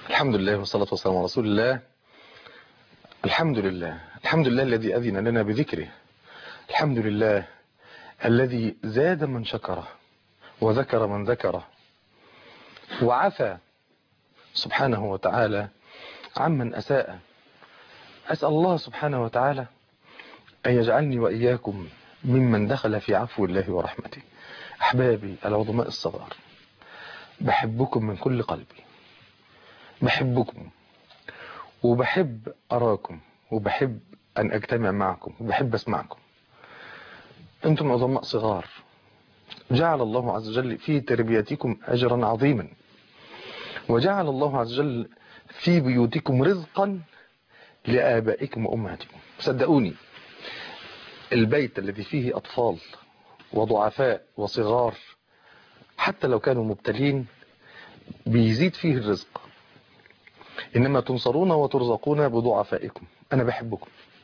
الحمد لله والصلاة والسلام على رسول الله الحمد لله الحمد لله الذي أذن لنا بذكره الحمد لله الذي زاد من شكره وذكر من ذكره وعفى سبحانه وتعالى عمن أساء أسأل الله سبحانه وتعالى أن يجعلني وإياكم ممن دخل في عفو الله ورحمته أحبابي العظماء الصغار بحبكم من كل قلبي بحبكم وبحب أراكم وبحب أن أجتمع معكم وبحب أسمعكم أنتم عظماء صغار جعل الله عز وجل في تربيتكم أجرا عظيما وجعل الله عز وجل في بيوتكم رزقا لآبائكم وأمهاتكم صدقوني البيت الذي فيه أطفال وضعفاء وصغار حتى لو كانوا مبتلين بيزيد فيه الرزق إنما تنصرون وترزقون بضعفائكم أنا بحبكم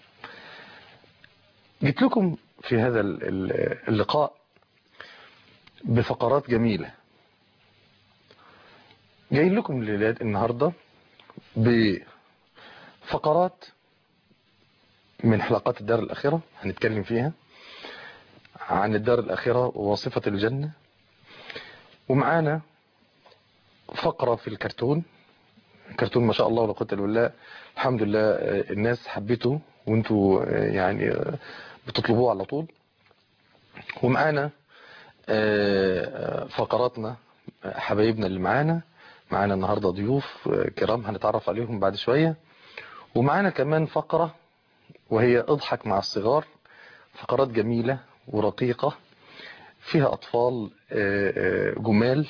جيت لكم في هذا اللقاء بفقرات جميلة جاي لكم ليلات النهاردة بفقرات من حلقات الدار الأخيرة هنتكلم فيها عن الدار الأخيرة ووصفة الجنة ومعانا فقرة في الكرتون كرتون ما شاء الله ولا قوه الا بالله الحمد لله الناس حبته وانتوا يعني بتطلبوه على طول ومعانا فقراتنا حبايبنا اللي معانا معانا النهارده ضيوف كرام هنتعرف عليهم بعد شويه ومعانا كمان فقره وهي اضحك مع الصغار فقرات جميله ورقيقه فيها اطفال جمال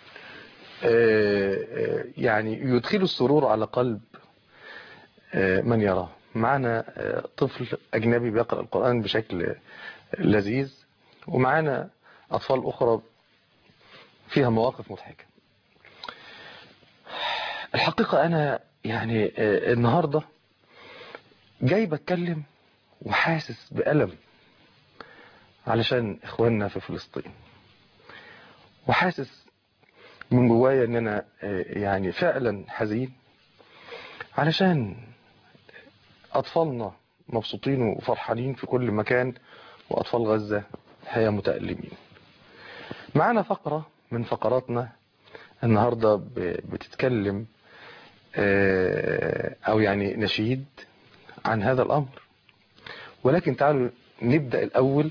يعني يدخل السرور على قلب من يراه معنا طفل أجنبي بيقرأ القرآن بشكل لذيذ ومعنا أطفال أخرى فيها مواقف مضحكة الحقيقة أنا يعني النهاردة جاي بتكلم وحاسس بألم علشان إخواننا في فلسطين وحاسس من جوايا ان انا يعني فعلا حزين علشان اطفالنا مبسوطين وفرحانين في كل مكان واطفال غزة الحقيقه متألمين معانا فقرة من فقراتنا النهاردة بتتكلم او يعني نشيد عن هذا الامر ولكن تعالوا نبدأ الاول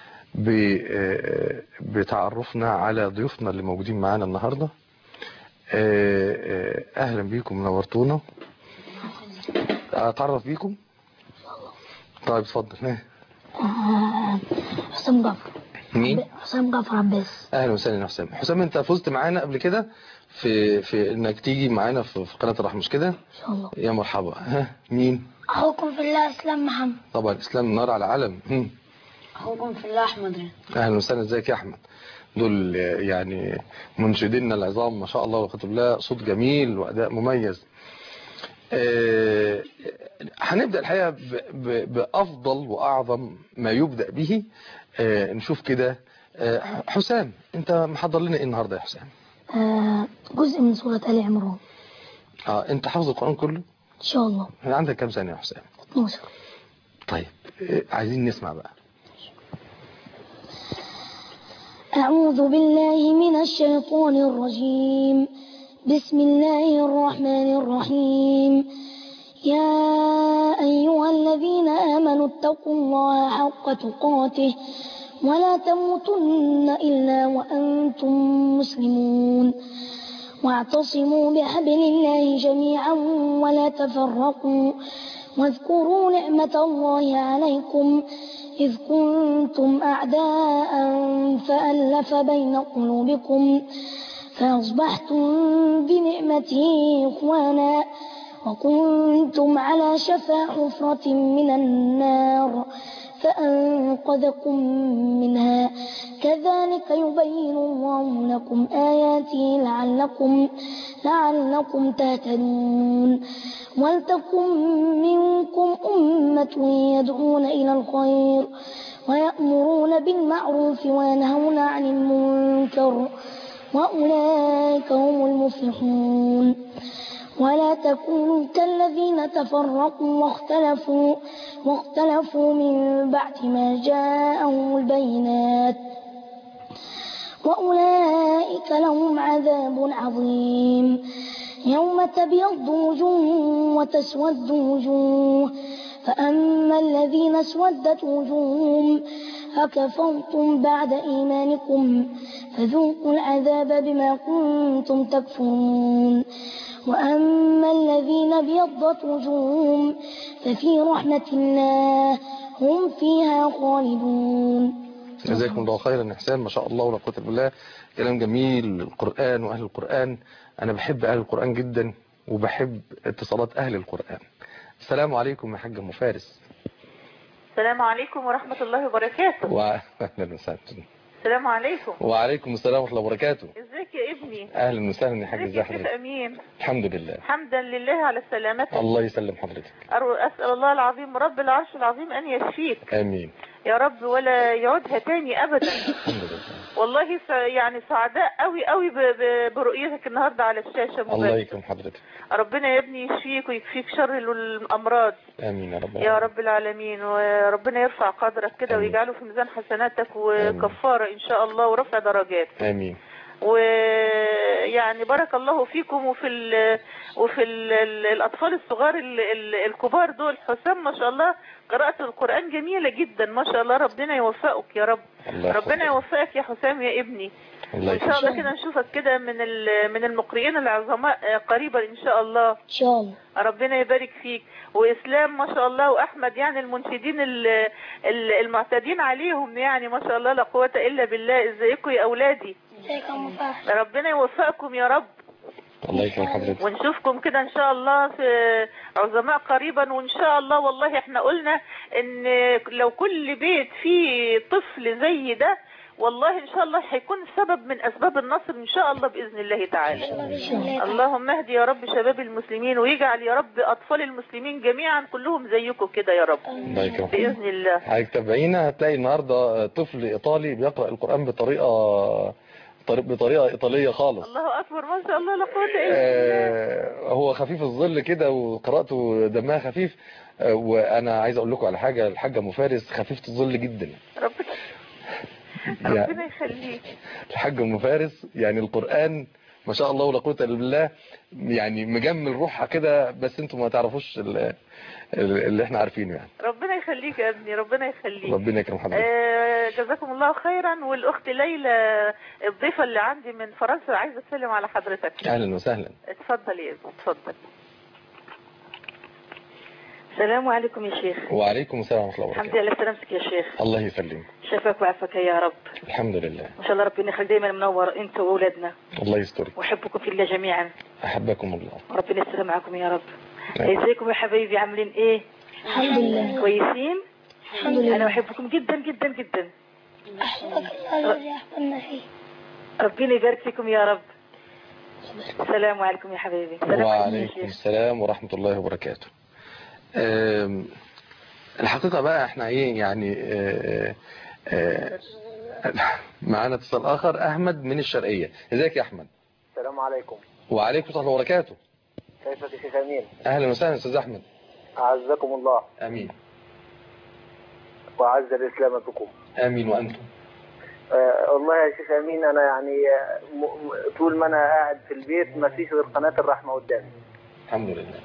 بتعرفنا على ضيوفنا اللي موجودين معانا النهاردة اهلا بيكم نورتونا اتعرف بيكم طيب اتفضل حسام جعفر مين حسام جعفر عباس اهلا وسهلا يا حسام حسام انت فزت معانا قبل كده في في انك تيجي معانا في في قناه الرحمه مش كده ان شاء الله يا مرحبا ها مين اخوكم في الله اسلام محمد طبعا اسلام نار على علم هم. اخوكم في الله احمد رضا اهلا وسهلا ازيك يا احمد دول يعني منشدينا العظام ما شاء الله وكتب الله صوت جميل واداء مميز آه، هنبدا الحقيقه ب- ب- بافضل واعظم ما يبدا به آه، نشوف كده آه، حسام انت محضر لنا ايه النهارده يا حسام آه جزء من سورة آل عمران اه انت حافظ القران كله ان شاء الله عندك كام سنه يا حسام 12 طيب آه، عايزين نسمع بقى أعوذ بالله من الشيطان الرجيم بسم الله الرحمن الرحيم يا أيها الذين آمنوا اتقوا الله حق تقاته ولا تموتن إلا وأنتم مسلمون واعتصموا بحبل الله جميعا ولا تفرقوا واذكروا نعمة الله عليكم إذ كنتم أعداء فألف بين قلوبكم فأصبحتم بنعمته إخوانا وكنتم على شفا حفرة من النار فأنقذكم منها كذلك يبين الله لكم آياته لعلكم لعلكم تهتدون ولتكن منكم أمة يدعون إلى الخير ويأمرون بالمعروف وينهون عن المنكر وأولئك هم المفلحون ولا تكونوا كالذين تفرقوا واختلفوا واختلفوا من بعد ما جاءهم البينات وأولئك لهم عذاب عظيم يوم تبيض وجوه وتسود وجوه فأما الذين اسودت وجوههم أكفرتم بعد إيمانكم فذوقوا العذاب بما كنتم تكفرون وأما الذين ابيضت وجوههم ففي رحمة الله هم فيها خالدون جزاكم الله خيرا إحسان ما شاء الله ولا قوة إلا بالله كلام جميل القرآن وأهل القرآن أنا بحب أهل القرآن جدا وبحب اتصالات أهل القرآن السلام عليكم يا حاج أم فارس السلام عليكم ورحمة الله وبركاته وأهلا وسهلا السلام عليكم وعليكم السلام ورحمة الله وبركاته ازيك يا ابني أهلا وسهلا يا حاج ازيك ازي يا شيخ حضرتك امين الحمد لله حمدا لله على سلامتك الله يسلم حضرتك أرو- اسال الله العظيم رب العرش العظيم ان يشفيك آمين يا رب ولا يعودها تاني ابدا الحمد لله والله س- يعني سعداء قوي قوي ب- ب- برؤيتك النهارده على الشاشه الله مباشر. يكرم حضرتك ربنا يا ابني يشفيك ويكفيك شر الامراض آمين يا رب يا رب العالمين وربنا يرفع قدرك كده آمين. ويجعله في ميزان حسناتك وكفاره ان شاء الله ورفع درجات آمين ويعني بارك الله فيكم وفي ال وفي ال الاطفال الصغار ال ال الكبار دول حسام ما شاء الله قراءة القرآن جميلة جدا ما شاء الله ربنا يوفقك يا رب الله ربنا يحفظك. يوفقك يا حسام يا ابني الله وان شاء يكرمك الله كده نشوفك كده من ال- من المقرئين العظماء آه، قريبا ان شاء الله إن شاء الله ربنا يبارك فيك واسلام ما شاء الله واحمد يعني المنشدين ال- ال- المعتادين عليهم يعني ما شاء الله لا قوة الا بالله ازيكم يا اولادي ازيك يا مفاح ربنا يوفقكم يا رب الله يكرم حضرتك ونشوفكم كده ان شاء الله في عظماء قريبا وان شاء الله والله احنا قلنا ان لو كل بيت فيه طفل زي ده والله ان شاء الله هيكون سبب من اسباب النصر ان شاء الله باذن الله تعالى اللهم اهدي يا رب شباب المسلمين ويجعل يا رب اطفال المسلمين جميعا كلهم زيكم كده يا رب الله يكرم حضرتك باذن الله حضرتك تابعينا هتلاقي النهارده طفل ايطالي بيقرا القران بطريقه طريق- بطريقه ايطاليه خالص الله اكبر ما شاء الله لا قوه الا بالله آه، هو خفيف الظل كده وقراءته دمها خفيف آه، وانا عايز اقول لكم على حاجه الحاجه ام فارس خفيفه الظل جدا ربنا يعني ربنا يخليك الحاجه ام فارس يعني القران ما شاء الله ولا قوه الا بالله يعني مجمل روحها كده بس انتم ما تعرفوش ال- ال- اللي احنا عارفينه يعني ربنا يخليك يا ابني ربنا يخليك ربنا يكرم حضرتك آه، جزاكم الله خيرا والاخت ليلى الضيفه اللي عندي من فرنسا عايزه اسلم على حضرتك اهلا وسهلا اتفضل يا ابني اتفضل السلام عليكم يا شيخ وعليكم السلام ورحمه الله الحمد وبركاته لله على سلامتك يا شيخ الله يسلمك شفاك وعافاك يا رب الحمد لله ما شاء الله ربنا يخليك دايما منور انت واولادنا الله يسترك واحبكم في الله جميعا احبكم الله وربنا يستر معكم يا رب نعم. ازيكم يا حبايبي عاملين ايه الحمد لله كويسين الحمد انا لله بحبكم جدا جدا جدا أحبك الله الذي أحببنا فيه ربنا يبارك فيكم يا رب السلام عليكم يا حبايبي السلام عليكم يا وعليكم شيخ السلام ورحمة الله وبركاته آم، الحقيقة بقى احنا ايه يعني آه، آه، معانا اتصال اخر احمد من الشرقية ازيك يا احمد السلام عليكم وعليكم السلام وبركاته كيفك يا شيخ امين اهلا وسهلا استاذ احمد اعزكم الله امين واعز الاسلام بكم امين وانتم آه والله يا شيخ امين انا يعني آه، م- م- طول ما انا قاعد في البيت ما فيش غير قناه الرحمه قدامي الحمد لله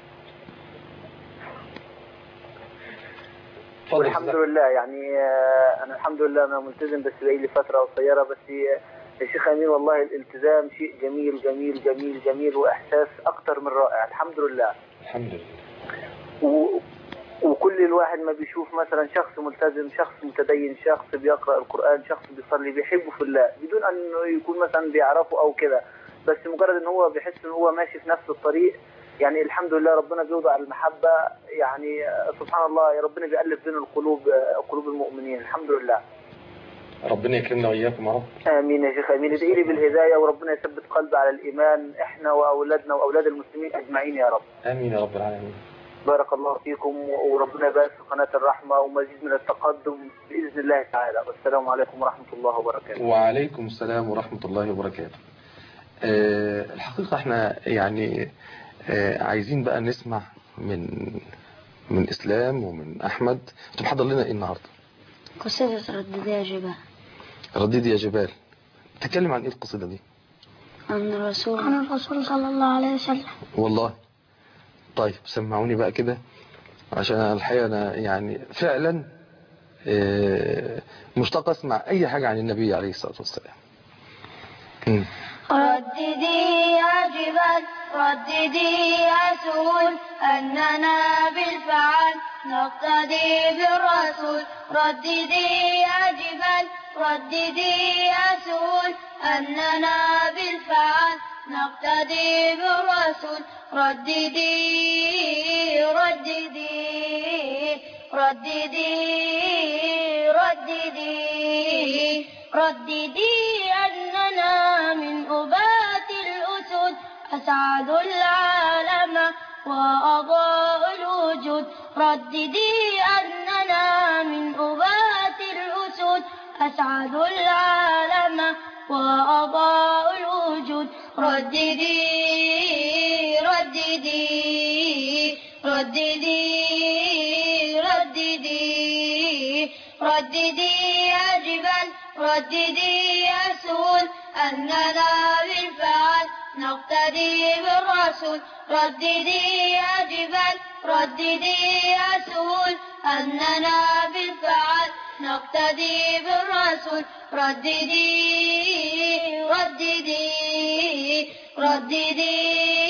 اتفضل يا والحمد أستاذ أحمد. لله يعني آه، انا الحمد لله انا ملتزم بس بقى لي فتره قصيره بس آه، يا شيخ امين والله الالتزام شيء جميل جميل جميل جميل واحساس اكتر من رائع الحمد لله الحمد لله و... وكل الواحد ما بيشوف مثلا شخص ملتزم شخص متدين شخص بيقرأ القرآن شخص بيصلي بيحبه في الله بدون أنه يكون مثلا بيعرفه أو كده بس مجرد أن هو بيحس أن هو ماشي في نفس الطريق يعني الحمد لله ربنا بيوضع المحبة يعني آه، سبحان الله يا ربنا بيألف بين القلوب آه، قلوب المؤمنين الحمد لله ربنا يكرمنا واياكم يا رب آمين يا شيخ آمين ادعي لي بالهداية وربنا يثبت قلبي على الإيمان إحنا وأولادنا وأولاد المسلمين أجمعين يا رب امين يا رب العالمين بارك الله فيكم وربنا يبارك في قناة الرحمة ومزيد من التقدم بإذن الله تعالى والسلام عليكم ورحمة الله وبركاته وعليكم السلام ورحمة الله وبركاته آه، الحقيقة احنا يعني آه، عايزين بقى نسمع من من اسلام ومن احمد انت محضر لنا ايه النهارده قصيدة رددي يا جبال رديد يا جبال تتكلم عن ايه القصيدة دي عن الرسول عن الرسول صلى الله عليه وسلم والله طيب سمعوني بقى كده عشان أنا الحقيقة أنا يعني فعلا آه، مشتاق أسمع أي حاجة عن النبي عليه الصلاة والسلام مم. رددي يا جبال رددي يا سهول أننا بالفعل نقتدي بالرسول رددي يا جبال رددي يا سهول أننا بالفعل نقتدي بالرسول رددي رددي رددي رددي رددي أننا من أبات الأسود أسعد العالم وأضاء الوجود رددي أننا من أبات الأسود أسعد العالم وأضاء الوجود رددي رددي رددي رددي رددي يا جبال رددي يا سهول أننا بالفعل نقتدي بالرسول رددي يا جبال رددي يا سهول أننا بالفعل نقتدي بالرسول رددي رددي رددي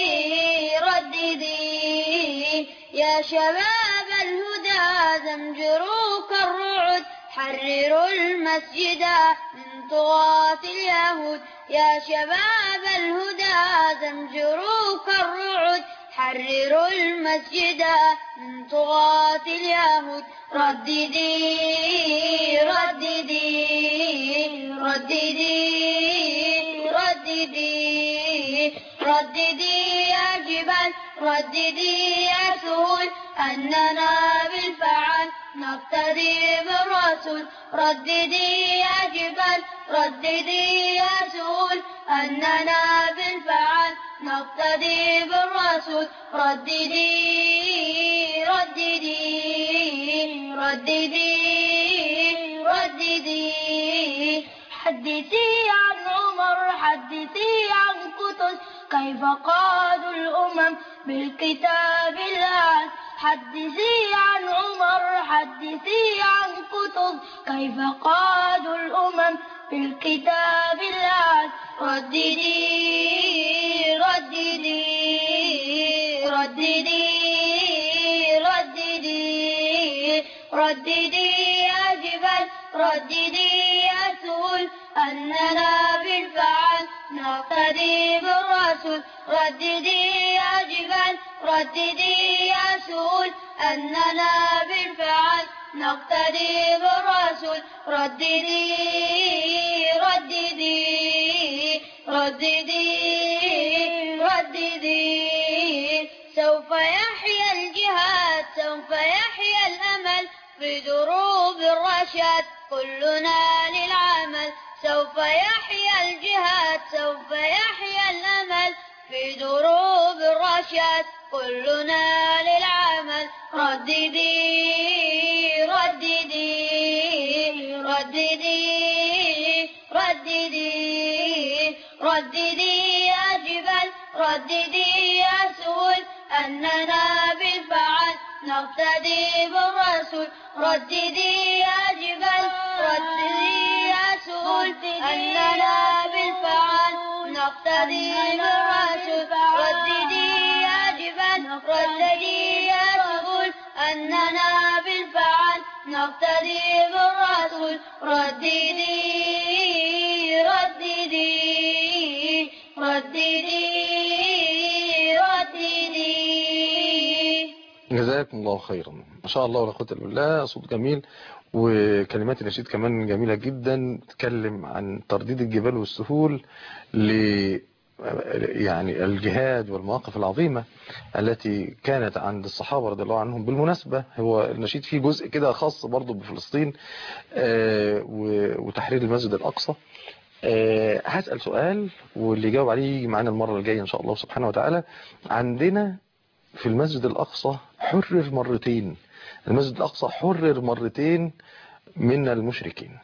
رددي يا شباب الهدى زمجروا كالرعد حرروا المسجد من طغاة اليهود يا شباب الهدى زمجروا كالرعد حرروا المسجد من طغاة اليهود رددي رددي رددي رددي رددي يا جبال رددي يا سهول أننا بالفعل نقتدي بالرسول رددي يا جبال رددي يا سهول أننا بالفعل نقتدي بالرسول رددي رددي رددي رددي حدثي عن عمر حدثي عن قطز كيف قادوا الأمم بالكتاب الآن حدثي عن عمر حدثي عن قطز كيف قادوا الأمم بالكتاب الآن رددي رددي رددي رددي رددي يا جبال رددي يا سهول أننا بالفعل نقتدي بالرسول رددي يا جبال رددي يا سهول أننا بالفعل نقتدي بالرسول رددي رددي رددي رددي سوف يحيا الجهاد سوف يحيا الأمل في دروب الرشاد كلنا للعمل سوف يحيا الجهاد سوف يحيا الأمل في دروب الرشاد كلنا للعمل رددي رددي رددي رددي رددي يا جبال رددي يا سهول أننا بالفعل نقتدي بالرسول رددي يا جبال رددي يا سهول أننا بالفعل نقتدي بالرسول رددي يا جبال رددي يا سهول أننا بالفعل نقتدي بالرسول رددي رددي رددي رددي جزاكم الله خيرا ما شاء الله ولا قوة الا بالله صوت جميل وكلمات النشيد كمان جميلة جدا تتكلم عن ترديد الجبال والسهول ل يعني الجهاد والمواقف العظيمة التي كانت عند الصحابة رضي الله عنهم بالمناسبة هو النشيد فيه جزء كده خاص برضه بفلسطين آه، و- وتحرير المسجد الأقصى آه، هسأل سؤال واللي يجاوب عليه يجي معانا المرة الجاية إن شاء الله سبحانه وتعالى عندنا في المسجد الأقصى حرر مرتين المسجد الأقصى حرر مرتين من المشركين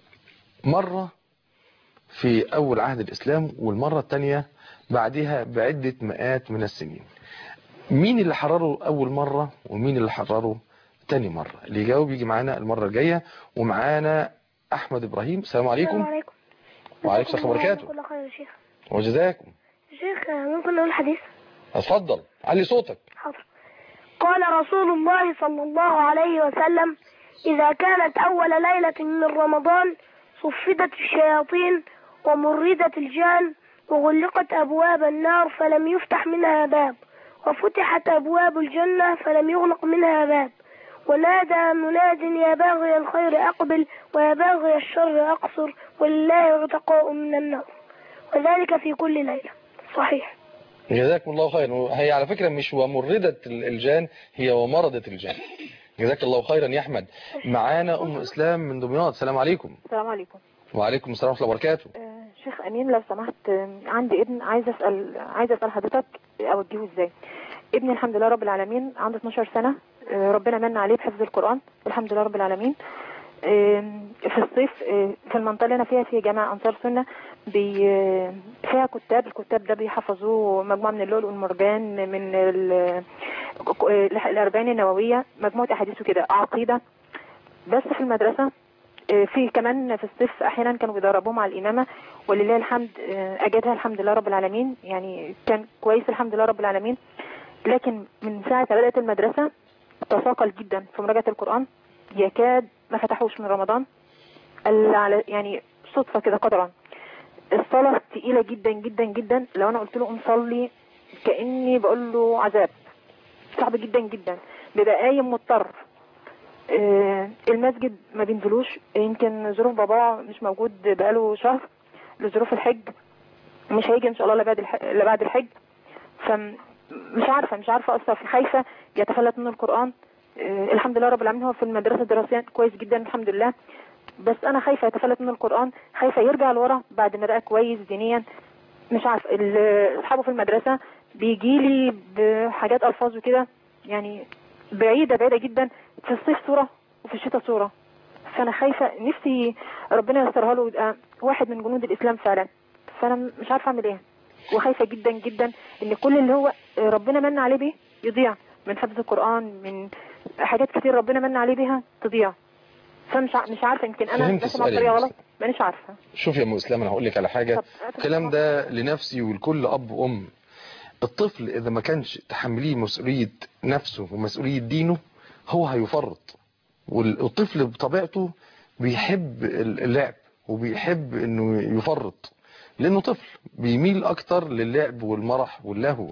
مرة في أول عهد الإسلام والمرة الثانية بعدها بعدة مئات من السنين مين اللي حرره أول مرة ومين اللي حرره تاني مرة اللي يجاوب يجي معانا المرة الجاية ومعانا أحمد إبراهيم السلام عليكم عليكم وعليكم السلام وبركاته كل خير يا شيخ وجزاكم شيخ ممكن نقول حديث اتفضل علي صوتك حاضر قال رسول الله صلى الله عليه وسلم إذا كانت أول ليلة من رمضان صفدت الشياطين ومردت الجان وغلقت أبواب النار فلم يفتح منها باب وفتحت أبواب الجنة فلم يغلق منها باب ونادى مناد يا باغي الخير أقبل ويا باغي الشر أقصر ولله عتقاء من النار وذلك في كل ليلة صحيح جزاكم الله خيرا هي على فكرة مش ومردة الجان هي ومرضة الجان جزاك الله خيرا يا أحمد معانا أم إسلام من دمياط السلام عليكم السلام عليكم وعليكم السلام ورحمة الله وبركاته آه، شيخ امين لو سمحت آه، عندي ابن عايز اسال عايز اسال حضرتك اوجهه ازاي ابني الحمد لله رب العالمين عنده 12 سنه آه، ربنا من عليه بحفظ القران الحمد لله رب العالمين آه، في الصيف آه، في المنطقه اللي انا فيها في جامعه انصار سنه بي آه، فيها كتاب الكتاب ده بيحفظوه مجموعه من اللؤلؤ والمرجان من ال- آه، الاربعين النوويه مجموعه احاديث وكده عقيده بس في المدرسه آه، في كمان في الصيف احيانا كانوا بيدربوهم على الامامه ولله الحمد آه، اجادها الحمد لله رب العالمين يعني كان كويس الحمد لله رب العالمين لكن من ساعه ما بدات المدرسه تثاقل جدا في مراجعه القران يكاد ما فتحوش من رمضان الا على يعني صدفه كده قدرا الصلاه تقيله جدا جدا جدا لو انا قلت له قوم صلي كاني بقول له عذاب صعب جدا جدا بيبقى قايم مضطر آه، المسجد ما بينزلوش يمكن ظروف بابا مش موجود بقاله شهر لظروف الحج مش هيجي ان شاء الله الا بعد الح- إلا بعد الحج فمش عارفه مش عارفه اصلا في خايفه يتفلت منه القران آه، الحمد لله رب العالمين هو في المدرسه الدراسيه كويس جدا الحمد لله بس انا خايفه يتفلت منه القران خايفه يرجع لورا بعد ما بقى كويس دينيا مش عارفه ال- اصحابه في المدرسه بيجي لي بحاجات الفاظ وكده يعني بعيده بعيده جدا في الصيف صوره وفي الشتاء صوره فانا خايفه نفسي ربنا ييسرها له ويبقى واحد من جنود الاسلام فعلا فانا مش عارفه اعمل ايه وخايفه جدا جدا ان كل اللي هو ربنا من عليه بيه يضيع من حفظ القران من حاجات كتير ربنا من عليه بيها تضيع فمش ع- مش عارفه يمكن انا فهمت ماشيه مع السؤال يا الطريقه أستاذ. غلط مانيش عارفه شوف يا ام اسلام انا هقول لك على حاجه طب- الكلام ده لنفسي ولكل اب وام الطفل اذا ما كانش تحمليه مسؤوليه نفسه ومسؤوليه دينه هو هيفرط والطفل بطبيعته بيحب اللعب وبيحب انه يفرط لانه طفل بيميل اكتر للعب والمرح واللهو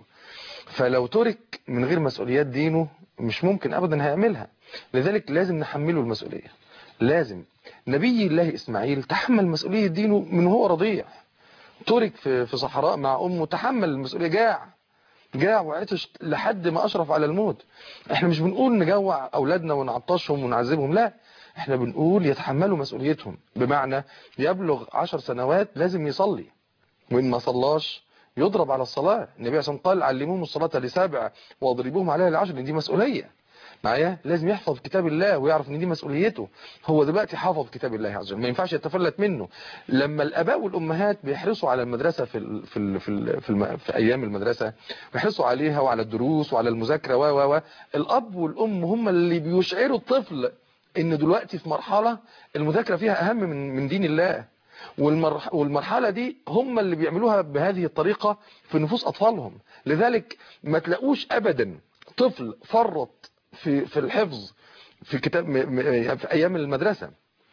فلو ترك من غير مسؤوليات دينه مش ممكن ابدا هيعملها لذلك لازم نحمله المسؤوليه لازم نبي الله اسماعيل تحمل مسؤوليه دينه من هو رضيع ترك في في صحراء مع امه تحمل المسؤوليه جاع جاع وعطش لحد ما اشرف على الموت احنا مش بنقول نجوع اولادنا ونعطشهم ونعذبهم لا احنا بنقول يتحملوا مسؤوليتهم بمعنى يبلغ عشر سنوات لازم يصلي وإن ما صلاش يضرب على الصلاة النبي عشان قال علموهم الصلاة لسابع واضربوهم عليها لعشر إن دي مسؤولية معايا لازم يحفظ كتاب الله ويعرف ان دي مسؤوليته هو دلوقتي حافظ كتاب الله عز وجل ما ينفعش يتفلت منه لما الاباء والامهات بيحرصوا على المدرسه في ال في ال في ال في, الم في ايام المدرسه بيحرصوا عليها وعلى الدروس وعلى المذاكره و و و الاب والام هم اللي بيشعروا الطفل ان دلوقتي في مرحله المذاكره فيها اهم من من دين الله والمرح والمرحلة دي هم اللي بيعملوها بهذه الطريقة في نفوس أطفالهم لذلك ما تلاقوش أبدا طفل فرط في في الحفظ في كتاب م- م- في أيام المدرسة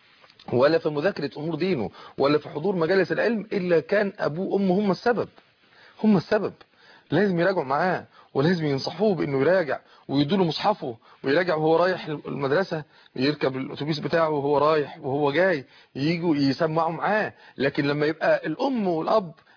ولا في مذاكرة أمور دينه ولا في حضور مجالس العلم إلا كان أبوه وأمه هم السبب هم السبب لازم يراجعوا معاه ولازم ينصحوه بانه يراجع ويدوا له مصحفه ويراجع وهو رايح المدرسة يركب الاتوبيس بتاعه وهو رايح وهو جاي ييجوا يسمعوا معاه لكن لما يبقى الام والاب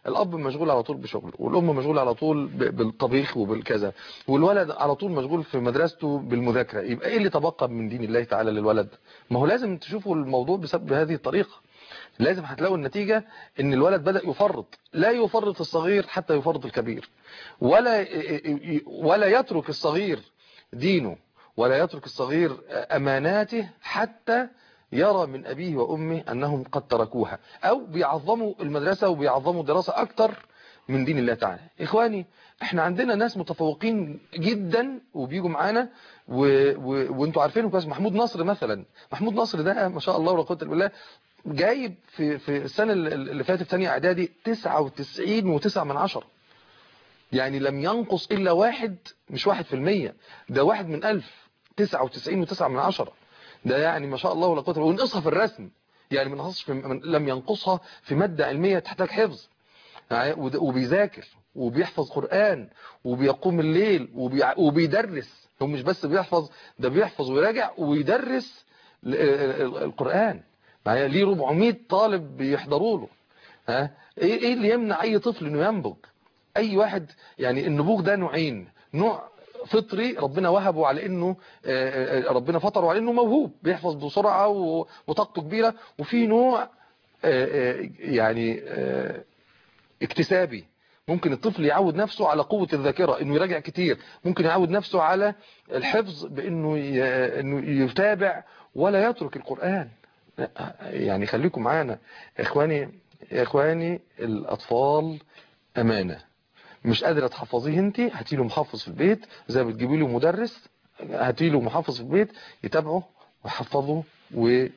الاب مشغول على طول بشغله والام مشغوله على طول ب- بالطبيخ وبالكذا والولد على طول مشغول في مدرسته بالمذاكره يبقى ايه اللي تبقى من دين الله تعالى للولد ما هو لازم تشوفوا الموضوع بسبب بهذه الطريقه لازم هتلاقوا النتيجة ان الولد بدأ يفرط لا يفرط الصغير حتى يفرط الكبير ولا ولا يترك الصغير دينه ولا يترك الصغير اماناته حتى يرى من ابيه وامه انهم قد تركوها او بيعظموا المدرسة وبيعظموا الدراسة اكتر من دين الله تعالى اخواني احنا عندنا ناس متفوقين جدا وبيجوا معانا و... و... وانتوا عارفينه كويس محمود نصر مثلا محمود نصر ده ما شاء الله ولا قوه الا بالله جايب في في السنه اللي فاتت ثانيه اعدادي 99 و9 من عشرة يعني لم ينقص الا واحد مش واحد في المية ده واحد من ألف 99 و9 من عشرة ده يعني ما شاء الله ولا قوه الا بالله ونقصها في الرسم يعني من نقصش في من لم ينقصها في ماده علميه تحتاج حفظ يعني وده- وبيذاكر وبيحفظ قرآن وبيقوم الليل وبيع- وبيدرس هو مش بس بيحفظ ده بيحفظ ويراجع ويدرس ال- ال- القرآن معايا ليه 400 طالب بيحضروا له ها ايه ايه اللي يمنع اي طفل انه ينبغ اي واحد يعني النبوغ ده نوعين نوع فطري ربنا وهبه على انه آه، آه، ربنا فطره على انه موهوب بيحفظ بسرعة و- وطاقته كبيرة وفي نوع آه، آه، يعني آه، اكتسابي ممكن الطفل يعود نفسه على قوة الذاكرة انه يراجع كتير ممكن يعود نفسه على الحفظ بانه ي- انه يتابع ولا يترك القرآن لا، يعني خليكم معانا اخواني اخواني الاطفال امانة مش قادرة تحفظيه انت هاتي له محفظ في البيت زي ما بتجيبي له مدرس هاتي له محفظ في البيت يتابعه ويحفظه وي-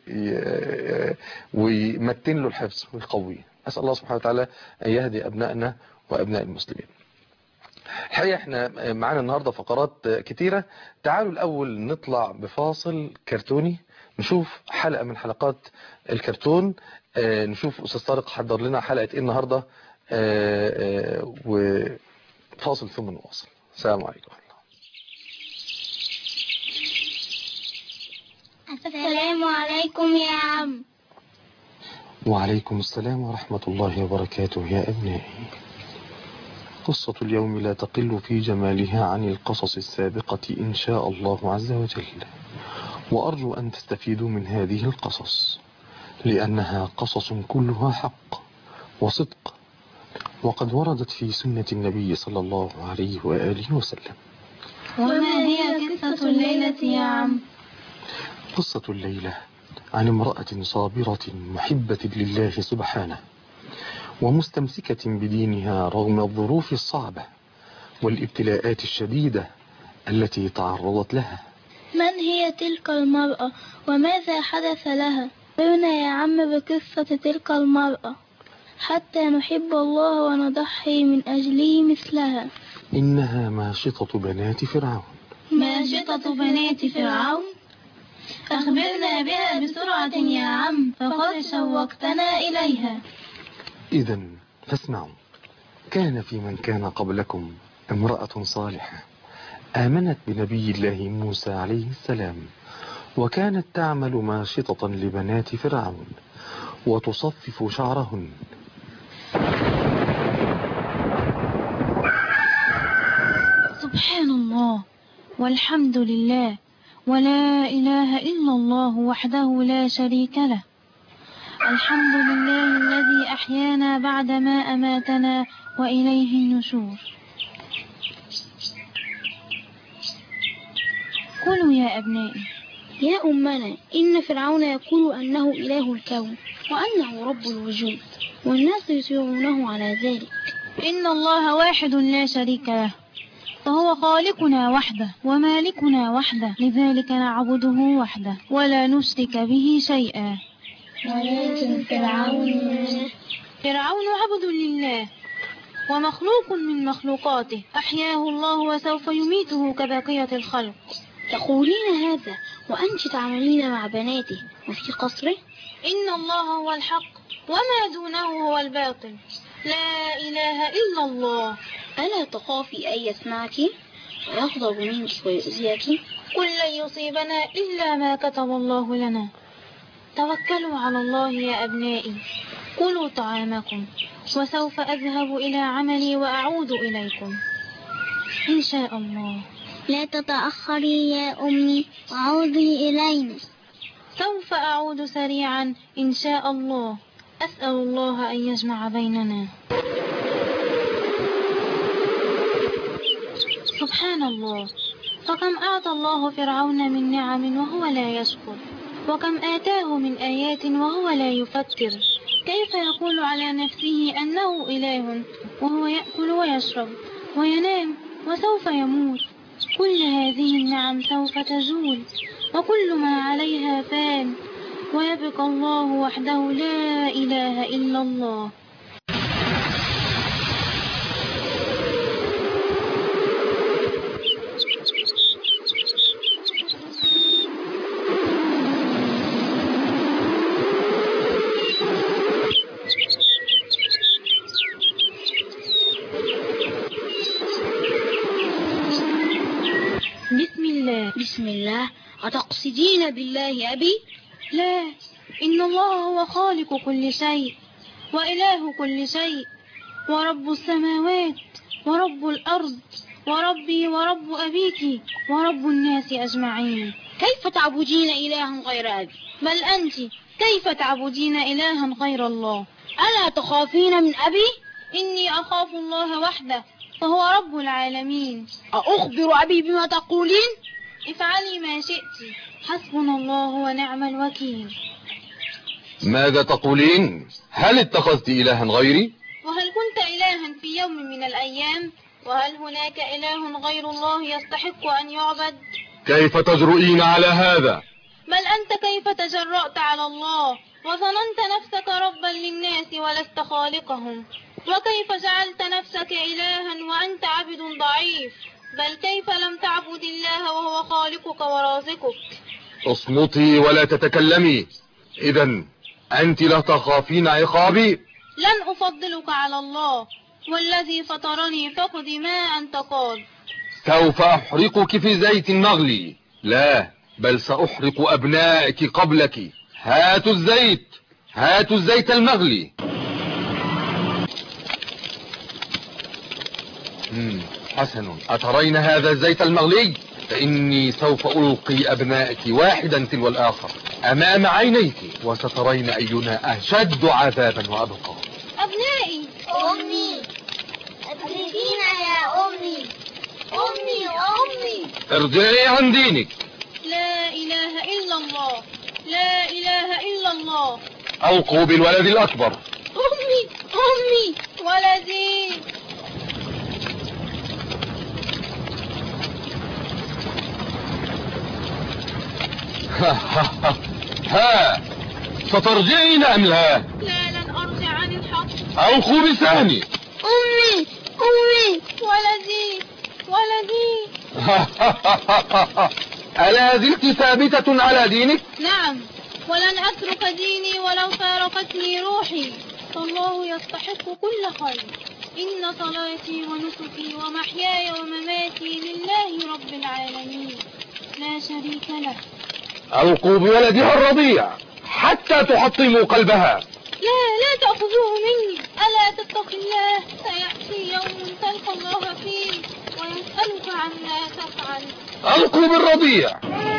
ويمتن له الحفظ ويقويه أسأل الله سبحانه وتعالى أن يهدي أبنائنا وأبناء المسلمين الحقيقة احنا معانا النهاردة فقرات كتيرة تعالوا الأول نطلع بفاصل كرتوني نشوف حلقة من حلقات الكرتون آه، نشوف أستاذ طارق حضر لنا حلقة إيه النهاردة آه، آه، وفاصل ثم نواصل السلام عليكم السلام عليكم يا عم وعليكم السلام ورحمة الله وبركاته يا أبنائي قصة اليوم لا تقل في جمالها عن القصص السابقة إن شاء الله عز وجل وأرجو أن تستفيدوا من هذه القصص لأنها قصص كلها حق وصدق وقد وردت في سنة النبي صلى الله عليه وآله وسلم وما هي قصة الليلة يا عم قصة الليلة عن امرأة صابرة محبة لله سبحانه ومستمسكة بدينها رغم الظروف الصعبة والابتلاءات الشديدة التي تعرضت لها من هي تلك المرأة وماذا حدث لها أخبرنا يا عم بقصة تلك المرأة حتى نحب الله ونضحي من أجله مثلها إنها ماشطة بنات فرعون ماشطة بنات فرعون أخبرنا بها بسرعة يا عم فقد شوقتنا إليها إذا فاسمعوا كان في من كان قبلكم امرأة صالحة آمنت بنبي الله موسى عليه السلام وكانت تعمل ماشطة لبنات فرعون وتصفف شعرهن سبحان الله والحمد لله ولا إله إلا الله وحده لا شريك له الحمد لله الذي أحيانا بعدما أماتنا وإليه النشور قولوا يا أبنائي يا أمنا إن فرعون يقول أنه إله الكون وأنه رب الوجود والناس يطيعونه على ذلك إن الله واحد لا شريك له فهو خالقنا وحده ومالكنا وحده لذلك نعبده وحده ولا نشرك به شيئا ولكن فرعون فرعون عبد لله ومخلوق من مخلوقاته أحياه الله وسوف يميته كبقية الخلق تقولين هذا وأنت تعملين مع بناته وفي قصره إن الله هو الحق وما دونه هو الباطل لا إله إلا الله ألا تخافي أن يسمعك ويغضب منك ويؤذيك قل لن يصيبنا إلا ما كتب الله لنا توكلوا على الله يا أبنائي كلوا طعامكم وسوف أذهب إلى عملي وأعود إليكم إن شاء الله لا تتأخري يا أمي وعودي إلينا سوف أعود سريعا إن شاء الله أسأل الله أن يجمع بيننا سبحان الله فكم أعطى الله فرعون من نعم وهو لا يشكر وكم آتاه من آيات وهو لا يفكر كيف يقول على نفسه أنه إله وهو يأكل ويشرب وينام وسوف يموت كل هذه النعم سوف تزول وكل ما عليها فان ويبقى الله وحده لا إله إلا الله بسم الله بسم الله أتقصدين بالله أبي لا إن الله هو خالق كل شيء وإله كل شيء ورب السماوات ورب الأرض وربي ورب أبيك ورب الناس أجمعين كيف تعبدين إلها غير أبي بل أنت كيف تعبدين إلها غير الله ألا تخافين من أبي إني أخاف الله وحده فهو رب العالمين أخبر أبي بما تقولين افعلي ما شئت حسبنا الله ونعم الوكيل ماذا تقولين هل اتخذت إلها غيري وهل كنت إلها في يوم من الأيام وهل هناك إله غير الله يستحق أن يعبد كيف تجرؤين على هذا بل أنت كيف تجرأت على الله وظننت نفسك ربا للناس ولست خالقهم وكيف جعلت نفسك إلها وأنت عبد ضعيف بل كيف لم تعبد الله وهو خالقك ورازقك اصمتي ولا تتكلمي إذا أنت لا تخافين عقابي لن أفضلك على الله والذي فطرني فقد ما أنت قال سوف أحرقك في زيت مغلي لا بل سأحرق أبنائك قبلك هاتوا الزيت هاتوا الزيت المغلي مم، حسن أترين هذا الزيت المغلي فإني سوف ألقي أبنائك واحدا تلو الآخر أمام عينيك وسترين أينا أشد عذابا وأبقى أبنائي أمي أدركينا يا أمي أمي أمي ارجعي عن دينك لا إله إلا الله لا إله إلا الله ألقوا بالولد الأكبر أمي أمي ولدي ها سترجعين أم لا لا لن أرجع عن الحق ألقوا بسهمي أمي أمي ولدي ولدي ألا زلت ثابتة على دينك نعم ولن أترك ديني ولو فارقتني روحي فالله يستحق كل خير إن صلاتي ونسكي ومحياي ومماتي لله رب العالمين لا شريك له ألقوا بولدها الرضيع حتى تحطموا قلبها لا لا تأخذوه مني ألا تتق الله سيأتي يوم تلقى الله فيه ويسألك عما تفعل ألقوا بالرضيع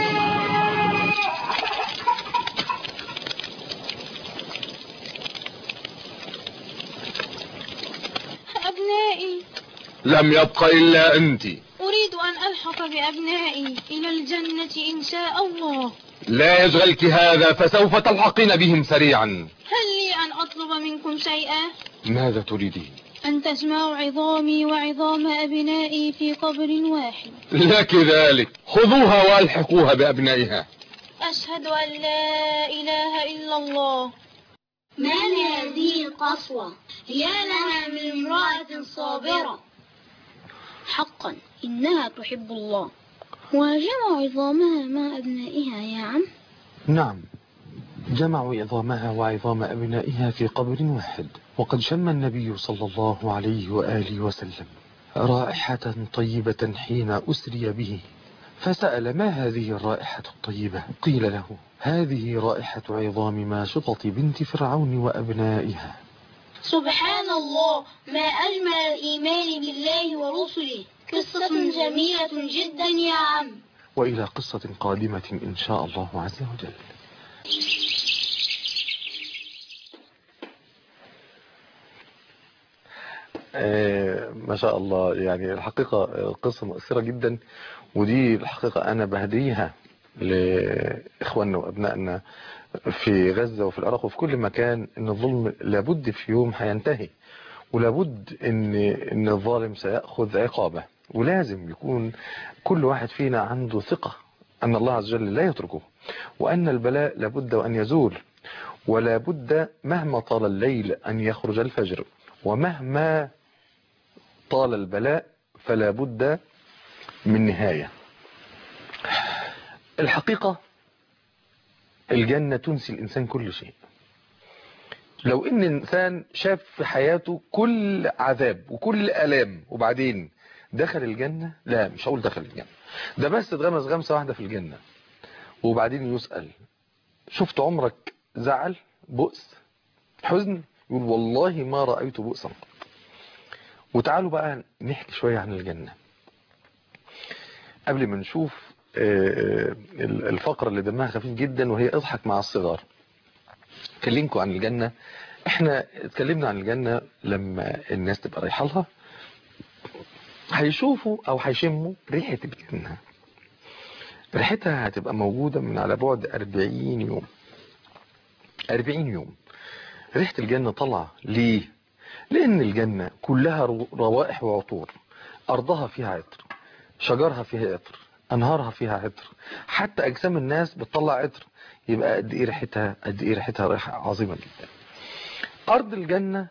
أبنائي لم يبق إلا أنت أريد أن ألحق بأبنائي إلى الجنة إن شاء الله لا يشغلك هذا فسوف تلحقين بهم سريعا هل لي أن أطلب منكم شيئا ماذا تريدين أن تجمعوا عظامي وعظام أبنائي في قبر واحد لك ذلك خذوها والحقوها بأبنائها أشهد أن لا إله إلا الله من هذه القسوة يا لها من امرأة صابرة حقا إنها تحب الله وجمع عظامها مع أبنائها يا عم نعم جمعوا عظامها وعظام أبنائها في قبر واحد وقد شم النبي صلى الله عليه وآله وسلم رائحة طيبة حين أسري به فسأل ما هذه الرائحة الطيبة قيل له هذه رائحة عظام ماشطة بنت فرعون وأبنائها سبحان الله ما أجمل الإيمان بالله ورسله قصة جميلة جدا يا عم وإلى قصة قادمة إن شاء الله عز وجل آه، ما شاء الله يعني الحقيقة قصة مؤثرة جدا ودي الحقيقة أنا بهديها لإخواننا وأبنائنا في غزة وفي العراق وفي كل مكان إن الظلم لابد في يوم هينتهي ولابد إن إن الظالم سيأخذ عقابه ولازم يكون كل واحد فينا عنده ثقة أن الله عز وجل لا يتركه وأن البلاء لابد وأن يزول ولا بد مهما طال الليل أن يخرج الفجر ومهما طال البلاء فلا بد من نهاية الحقيقة الجنة تنسي الإنسان كل شيء لو إن الإنسان شاف في حياته كل عذاب وكل ألام وبعدين دخل الجنة لا مش هقول دخل الجنة ده بس اتغمس غمسة واحدة في الجنة وبعدين يسأل شفت عمرك زعل بؤس حزن يقول والله ما رأيت بؤسا قط وتعالوا بقى نحكي شوية عن الجنة قبل ما نشوف آه، الفقرة اللي دمها خفيف جدا وهي اضحك مع الصغار كلمكم عن الجنة احنا اتكلمنا عن الجنة لما الناس تبقى رايحة لها هيشوفوا او هيشموا ريحة الجنة ريحتها هتبقى موجودة من على بعد 40 يوم 40 يوم ريحة الجنة طالعة ليه لان الجنة كلها رو- روائح وعطور ارضها فيها عطر شجرها فيها عطر انهارها فيها عطر حتى اجسام الناس بتطلع عطر يبقى قد ايه ريحتها قد ايه ريحتها ريحة عظيمة جدا ارض الجنة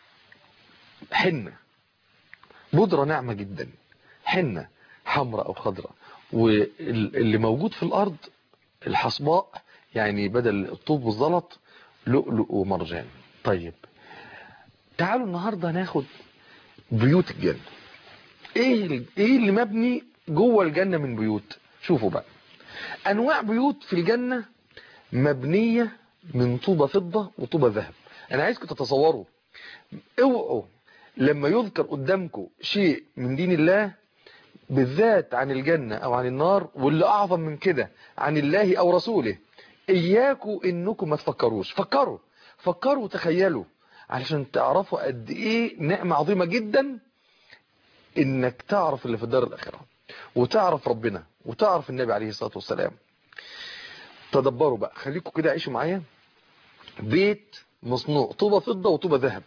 حنة بودرة ناعمة جدا حنة حمراء او خضراء واللي موجود في الارض الحصباء يعني بدل الطوب والزلط لؤلؤ ومرجان طيب تعالوا النهاردة ناخد بيوت الجنة ايه ال- ايه اللي مبني جوه الجنة من بيوت شوفوا بقى انواع بيوت في الجنة مبنية من طوبة فضة وطوبة ذهب انا عايزكم تتصوروا اوعوا لما يذكر قدامكم شيء من دين الله بالذات عن الجنة او عن النار واللي اعظم من كده عن الله او رسوله اياكم انكم ما تفكروش فكروا فكروا وتخيلوا علشان تعرفوا قد ايه نعمة عظيمة جدا انك تعرف اللي في الدار الاخرة وتعرف ربنا وتعرف النبي عليه الصلاة والسلام تدبروا بقى خليكم كده عيشوا معايا بيت مصنوع طوبة فضة وطوبة ذهب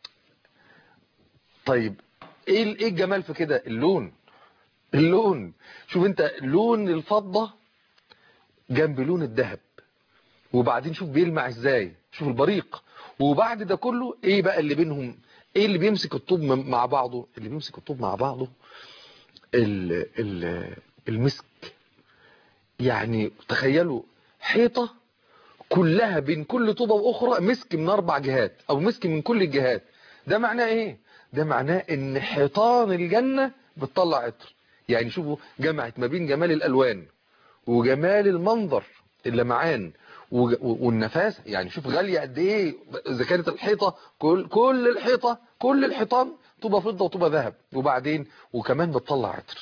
طيب ايه ال- ايه الجمال في كده اللون اللون شوف انت لون الفضة جنب لون الذهب وبعدين شوف بيلمع ازاي شوف البريق وبعد ده كله ايه بقى اللي بينهم ايه اللي بيمسك الطوب م- مع بعضه اللي بيمسك الطوب مع بعضه ال ال المسك يعني تخيلوا حيطة كلها بين كل طوبة واخرى مسك من اربع جهات او مسك من كل الجهات ده معناه ايه ده معناه ان حيطان الجنة بتطلع عطر يعني شوفوا جمعت ما بين جمال الالوان وجمال المنظر اللمعان وج- والنفاسة يعني شوف غالية قد ايه اذا كانت الحيطة كل كل الحيطة كل الحيطان طوبة فضة وطوبة ذهب وبعدين وكمان بتطلع عطر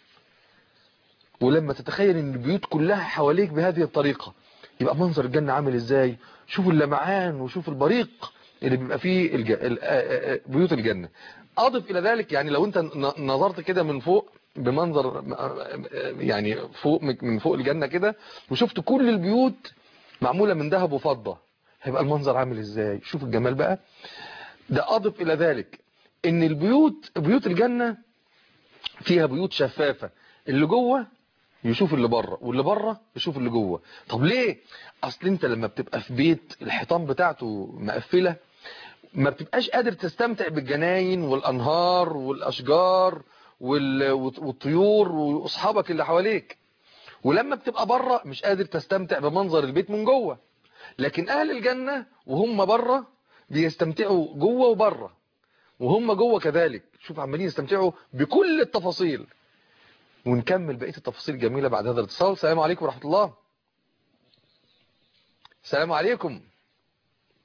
ولما تتخيل ان البيوت كلها حواليك بهذه الطريقة يبقى منظر الجنة عامل ازاي شوف اللمعان وشوف البريق اللي بيبقى فيه الج... ال- آ- آ- بيوت الجنة اضف الى ذلك يعني لو انت ن- نظرت كده من فوق بمنظر يعني فوق من فوق الجنة كده وشفت كل البيوت معمولة من ذهب وفضة هيبقى المنظر عامل ازاي شوف الجمال بقى ده اضف الى ذلك ان البيوت بيوت الجنة فيها بيوت شفافة اللي جوه يشوف اللي بره واللي بره يشوف اللي جوه طب ليه اصل انت لما بتبقى في بيت الحيطان بتاعته مقفلة ما بتبقاش قادر تستمتع بالجناين والانهار والاشجار وال- والطيور واصحابك اللي حواليك ولما بتبقى بره مش قادر تستمتع بمنظر البيت من جوه لكن اهل الجنة وهم بره بيستمتعوا جوه وبره وهم جوه كذلك شوف عمالين يستمتعوا بكل التفاصيل ونكمل بقية التفاصيل الجميلة بعد هذا الاتصال السلام عليكم ورحمة الله السلام عليكم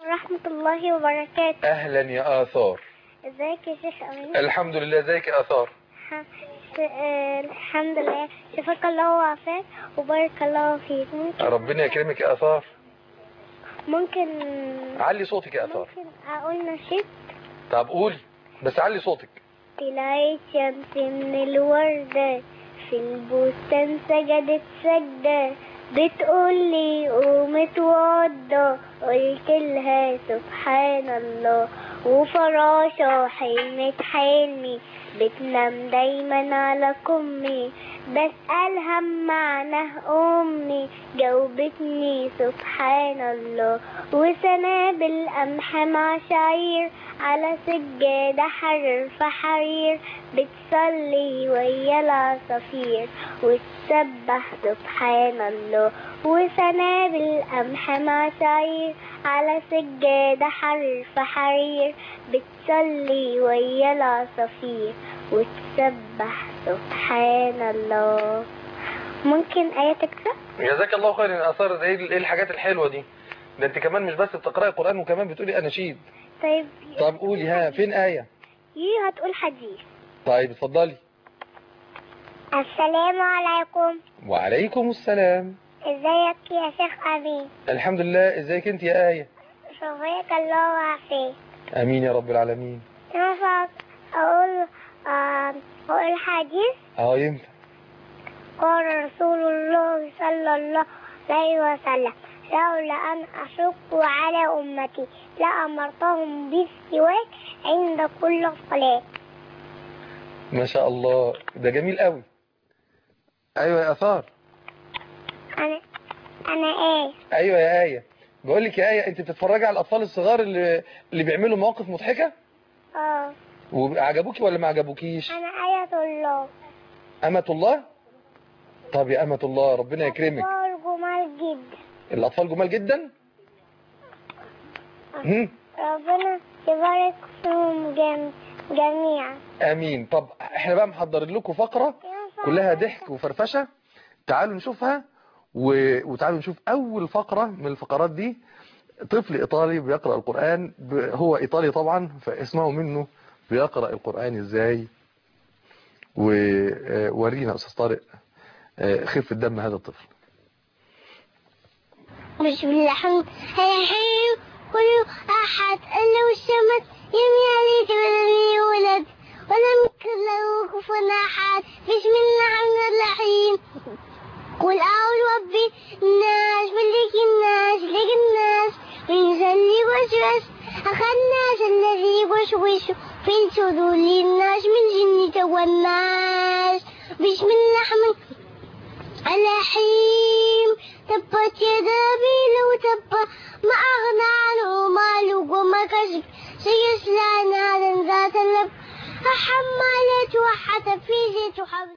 ورحمة الله وبركاته اهلا يا اثار ازيك يا شيخ امين الحمد لله ازيك يا اثار آه، الحمد لله شفاك الله وعافاك وبارك الله فيك ممكن ربنا يكرمك يا اثار ممكن علي صوتك يا اثار ممكن اقول نشيد طب قولي بس علي صوتك طلعت شمس من الوردة في البستان سجدت سجدة بتقول لي قوم اتوضى قلت لها سبحان الله وفراشة حلمت حلمي بتنام دايما على كمي بسألها معناه أمي جاوبتني سبحان الله وسنابل قمح مع شعير على سجادة حرير في حرير بتصلي ويا العصافير وتسبح سبحان الله وسنابل قمح مع شعير على سجادة حرير في حرير بتصلي ويا العصافير وتسبح سبحان الله ممكن آية تكتب؟ جزاك الله خير يا اثار ايه ايه الحاجات الحلوه دي ده انت كمان مش بس بتقراي قران وكمان بتقولي اناشيد طيب طب قولي ها فين ايه يي هتقول حديث طيب اتفضلي السلام عليكم وعليكم السلام ازيك يا شيخ أمين الحمد لله ازيك انت يا ايه شفاك الله وعافاك امين يا رب العالمين ينفع أقول آه، أقول حديث اه ينفع قال رسول الله صلى الله عليه وسلم لولا أن أشق على أمتي لأمرتهم بالسواك عند كل صلاة ما شاء الله ده جميل قوي ايوه يا اثار أنا أنا إيه ايوه يا ايه بقول لك يا ايه انت بتتفرجي على الاطفال الصغار اللي اللي بيعملوا مواقف مضحكه آه وعجبوكي ولا ما عجبوكيش أنا آية الله امه الله طب يا امه الله ربنا يكرمك أطفال جمال جدا الاطفال جمال جدا هم؟ ربنا يبارك فيهم جم... جميعا امين طب احنا بقى محضرين لكم فقره كلها ضحك وفرفشه تعالوا نشوفها و... وتعالوا نشوف اول فقره من الفقرات دي طفل ايطالي بيقرا القران ب... هو ايطالي طبعا فاسمعوا منه بيقرا القران ازاي وورينا استاذ طارق آه، خفه دم هذا الطفل بسم الله الحمد الرحيم كل أحد أنه السمت لم يلد ولم يولد ولم يكن له كفوا أحد بسم الله الرحمن الرحيم قل أعوذ برب الناس ملك الناس ملك الناس من شر الوسواس أخي الناس الذي يوسوس في صدور الناس من جنة والناس بسم الله الرحمن الرحيم تبت يدا أبي لو تب ما أغنى عنه ماله وما كسب سيصلى نارا ذات لب حمالة وحطب في زيت حب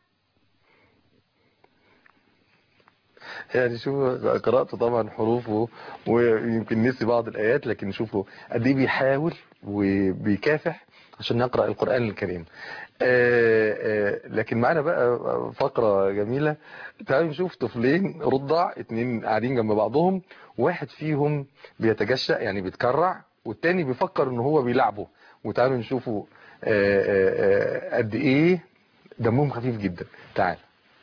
يعني شوفوا قرأت طبعا حروفه ويمكن نسي بعض الآيات لكن شوفوا قد ايه بيحاول وبيكافح عشان نقرأ القرآن الكريم آه، آه، لكن معانا بقى فقرة جميلة تعالوا نشوف طفلين رضع اتنين قاعدين جنب بعضهم واحد فيهم بيتجشأ يعني بيتكرع والتاني بيفكر ان هو بيلعبه وتعالوا نشوفوا آه، آه، آه، قد ايه دمهم خفيف جدا تعال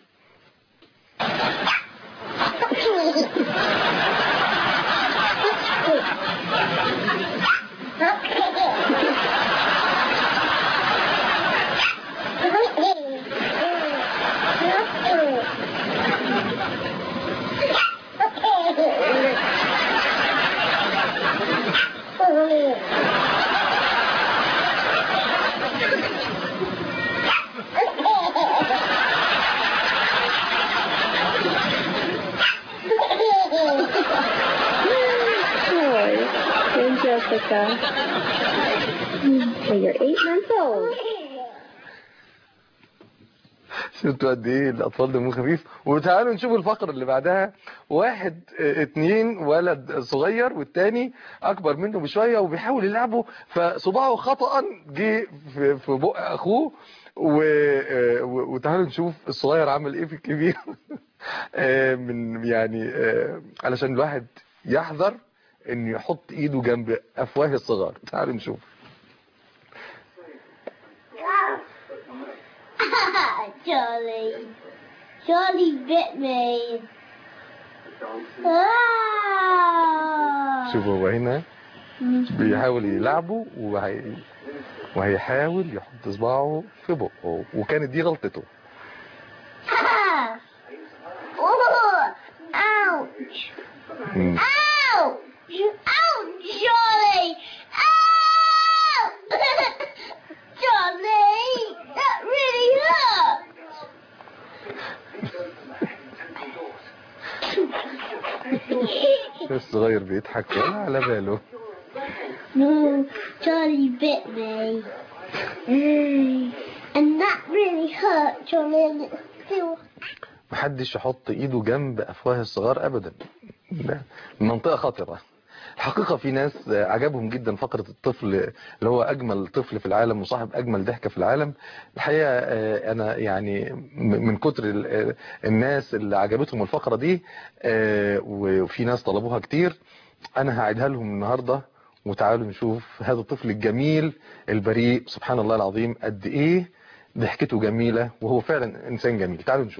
Thank Jessica. So you're eight months old. شفتوا قد ايه الاطفال دمهم خفيف وتعالوا نشوف الفقره اللي بعدها واحد اه، اتنين ولد صغير والتاني اكبر منه بشويه وبيحاول يلعبوا فصباعه خطا جه في في بق اخوه و... اه، و- وتعالوا نشوف الصغير عمل ايه في الكبير اه، من يعني اه، علشان الواحد يحذر ان يحط ايده جنب افواه الصغار تعالوا نشوف Charlie. Charlie bit me. Ah. شوفوا هو هنا بيحاول يلعبه وهي... وهيحاول يحط صباعه في بقه وكانت دي غلطته Ah. Oh. Ouch. مم. Ouch. Ouch, Charlie. Ow. Charlie. That really hurt. الصغير بيضحك ولا على باله No, Charlie bit me. And that really hurt, Charlie, and it's still... محدش يحط ايده جنب افواه الصغار ابدا ده منطقة خطرة الحقيقة في ناس عجبهم جدا فقرة الطفل اللي هو اجمل طفل في العالم وصاحب اجمل ضحكة في العالم الحقيقة آه، انا يعني م- من كتر ال- آه، الناس اللي عجبتهم الفقرة دي آه، وفي ناس طلبوها كتير انا هعيدها لهم النهاردة وتعالوا نشوف هذا الطفل الجميل البريء سبحان الله العظيم قد ايه ضحكته جميلة وهو فعلا انسان جميل تعالوا نشوف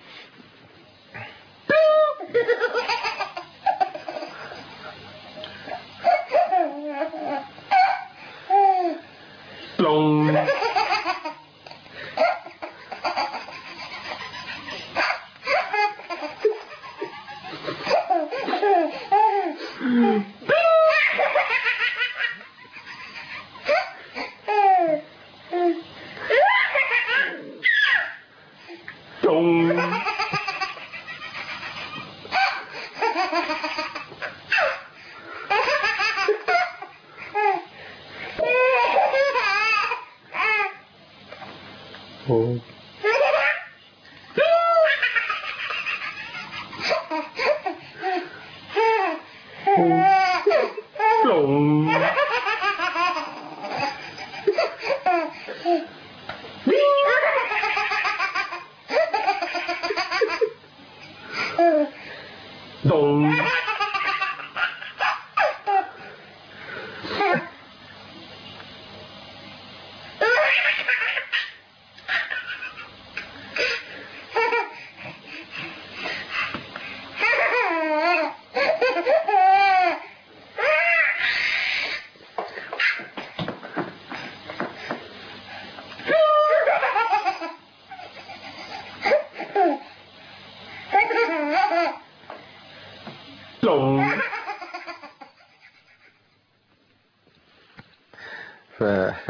ف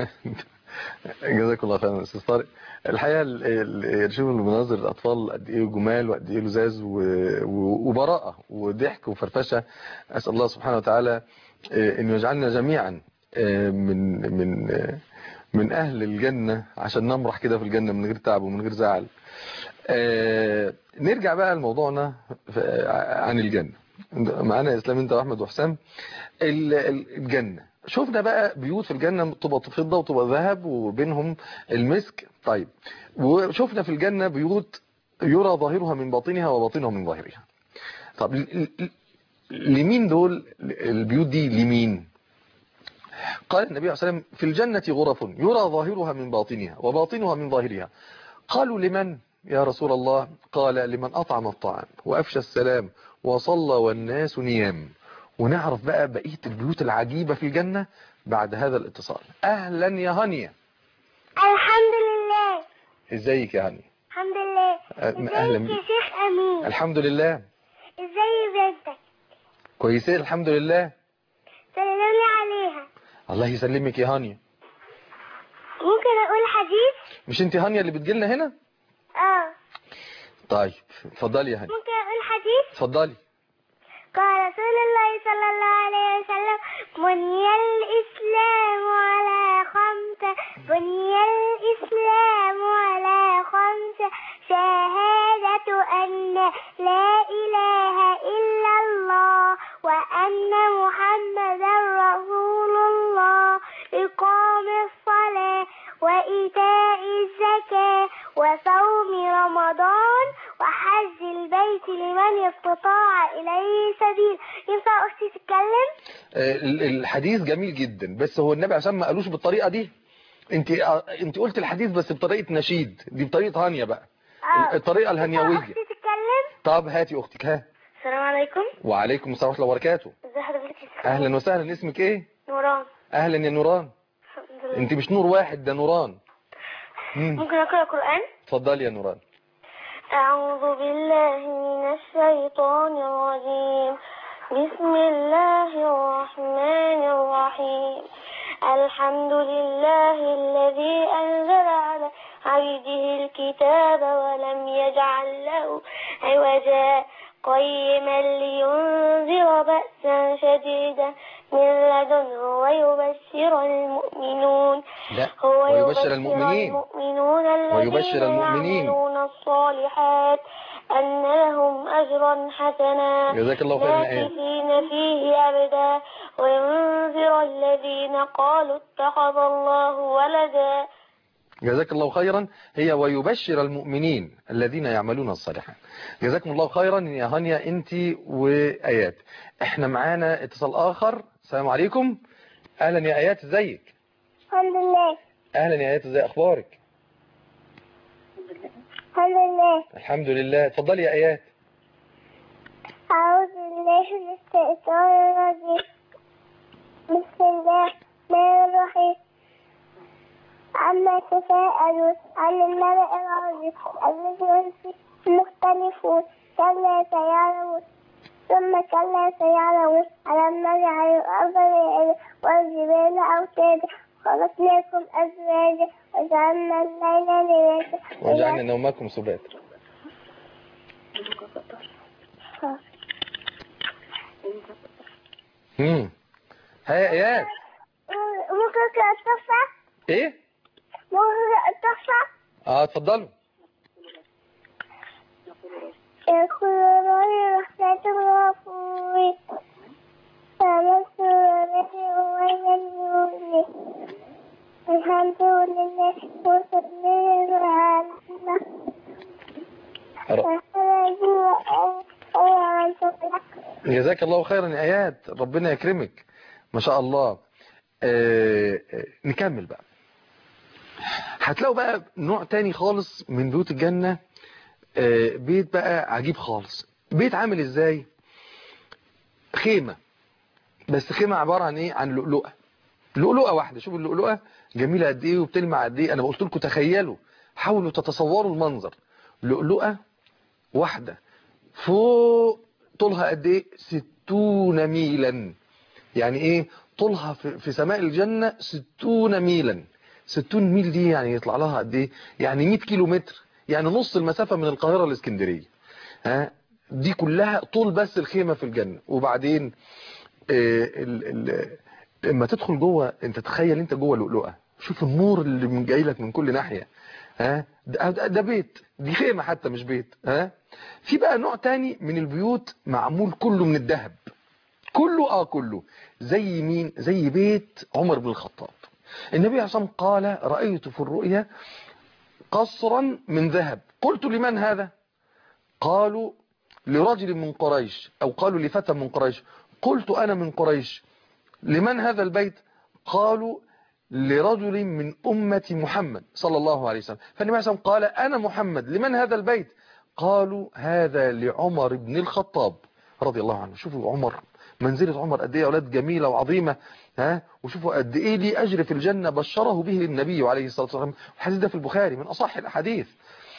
جزاك الله خيرا استاذ طارق الحقيقه ال- ال- شوف المناظر الاطفال قد ايه جمال وقد ايه لزاز و- و- وبراءه وضحك وفرفشه اسال الله سبحانه وتعالى آه، ان يجعلنا جميعا آه، من من آه، من اهل الجنه عشان نمرح كده في الجنه من غير تعب ومن غير زعل آه، نرجع بقى لموضوعنا ف- عن الجنه معانا اسلام انت واحمد وحسام ال- ال- الجنه شفنا بقى بيوت في الجنة تبقى فضة وتبقى ذهب وبينهم المسك طيب وشفنا في الجنة بيوت يرى ظاهرها من باطنها وباطنها من ظاهرها طب ل- ل- لمين دول البيوت دي لمين قال النبي عليه الصلاة والسلام في الجنة غرف يرى ظاهرها من باطنها وباطنها من ظاهرها قالوا لمن يا رسول الله قال لمن أطعم الطعام وأفشى السلام وصلى والناس نيام ونعرف بقى بقية البيوت العجيبة في الجنة بعد هذا الاتصال أهلا يا هانية الحمد لله ازيك يا هانية الحمد لله أه، أهلا ازيك بك يا شيخ امين الحمد لله ازاي بنتك كويسين الحمد لله سلمي عليها الله يسلمك يا هانية ممكن اقول حديث مش انت هانية اللي بتجيلنا هنا اه طيب اتفضلي يا هانية ممكن اقول حديث اتفضلي قال رسول الله صلى الله عليه وسلم بني الإسلام على خمسة بني الإسلام على خمسة شهادة أن لا إله إلا الله وأن محمدا رسول الله إقام الصلاة وإيتاء الزكاة وصوم صوم رمضان وحج البيت لمن استطاع إليه سبيل ينفع أختي تتكلم؟ آه، ال- الحديث جميل جدا بس هو النبي عشان ما قالوش بالطريقة دي انت آه، انت قلت الحديث بس بطريقة نشيد دي بطريقة هانية بقى آه. الطريقة ينفع الهنيوية أختي تتكلم؟ طب هاتي اختك ها السلام عليكم وعليكم السلام ورحمة الله وبركاته ازي حضرتك يا ست اهلا وسهلا اسمك ايه نوران اهلا يا نوران الحمد لله انت مش نور واحد ده نوران مم. ممكن أقرأ قرآن؟ اتفضلي يا نوران أعوذ بالله من الشيطان الرجيم بسم الله الرحمن الرحيم الحمد لله الذي أنزل على عبده الكتاب ولم يجعل له عوجا قيما لينذر بأسا شديدا من لدنه ويبشر المؤمنون لا هو ويبشر المؤمنين المؤمنون الذين ويبشر المؤمنين. يعملون الصالحات أن لهم أجرا حسنا جزاك الله خيرا يا آية. ماكثين فيه أبدا وينذر الذين قالوا اتخذ الله ولدا جزاك الله خيرا هي ويبشر المؤمنين الذين يعملون الصالحات جزاكم الله خيرا يا هانيا انت وايات احنا معانا اتصال اخر السلام عليكم اهلا يا ايات ازيك الحمد لله اهلا يا ايات ازي اخبارك الحمد لله الحمد لله اتفضلي يا ايات أعوذ بالله من الشيطان الرجيم بسم الله الرحمن الرحيم عما يتساءلون عن النبأ العظيم الذي هم فيه مختلفون كلا سيعلمون ثم كلا سيعلمون ألم نجعل الأرض مهادا والجبال أوتادا خلقناكم أزواجا وجعلنا الليل لباسا وجعلنا نومكم سباتا امم ها يا ايات ممكن أقرأ التحفة؟ ايه ممكن أقرأ التحفة؟ اه اتفضلوا يقول رأي رحمة الغفور فمس ونفي ويمنوني الحمد لله وسلم على جزاك الله خيرا يا ايات ربنا يكرمك ما شاء الله آه آه، نكمل بقى هتلاقوا بقى نوع تاني خالص من بيوت الجنة آه بيت بقى عجيب خالص بيت عامل ازاي خيمة بس خيمة عبارة عن ايه عن لؤلؤة لؤلؤة واحدة شوفوا اللؤلؤة جميلة قد ايه وبتلمع قد ايه انا قلت لكم تخيلوا حاولوا تتصوروا المنظر لؤلؤة واحدة فوق طولها قد ايه ستون ميلا يعني ايه طولها في, في سماء الجنة ستون ميلا ستون ميل دي يعني يطلع لها قد ايه يعني 100 كيلو متر يعني نص المسافة من القاهرة لاسكندرية ها دي كلها طول بس الخيمة في الجنة وبعدين آه ال ال لما تدخل جوه انت تخيل انت جوه لؤلؤة شوف النور اللي من جاي لك من كل ناحية ها ده, ده ده بيت دي خيمة حتى مش بيت ها في بقى نوع تاني من البيوت معمول كله من الذهب كله اه كله زي مين زي بيت عمر بن الخطاب النبي عليه الصلاة والسلام قال رأيت في الرؤيا قصرا من ذهب قلت لمن هذا قالوا لرجل من قريش أو قالوا لفتى من قريش قلت أنا من قريش لمن هذا البيت قالوا لرجل من أمة محمد صلى الله عليه وسلم فالنبي عليه الصلاة والسلام قال أنا محمد لمن هذا البيت قالوا هذا لعمر بن الخطاب رضي الله عنه شوفوا عمر منزلة عمر قد ايه يا اولاد جميلة وعظيمة ها وشوفوا قد ايه ليه اجر في الجنة بشره به النبي عليه الصلاة والسلام الحديث ده في البخاري من اصح الاحاديث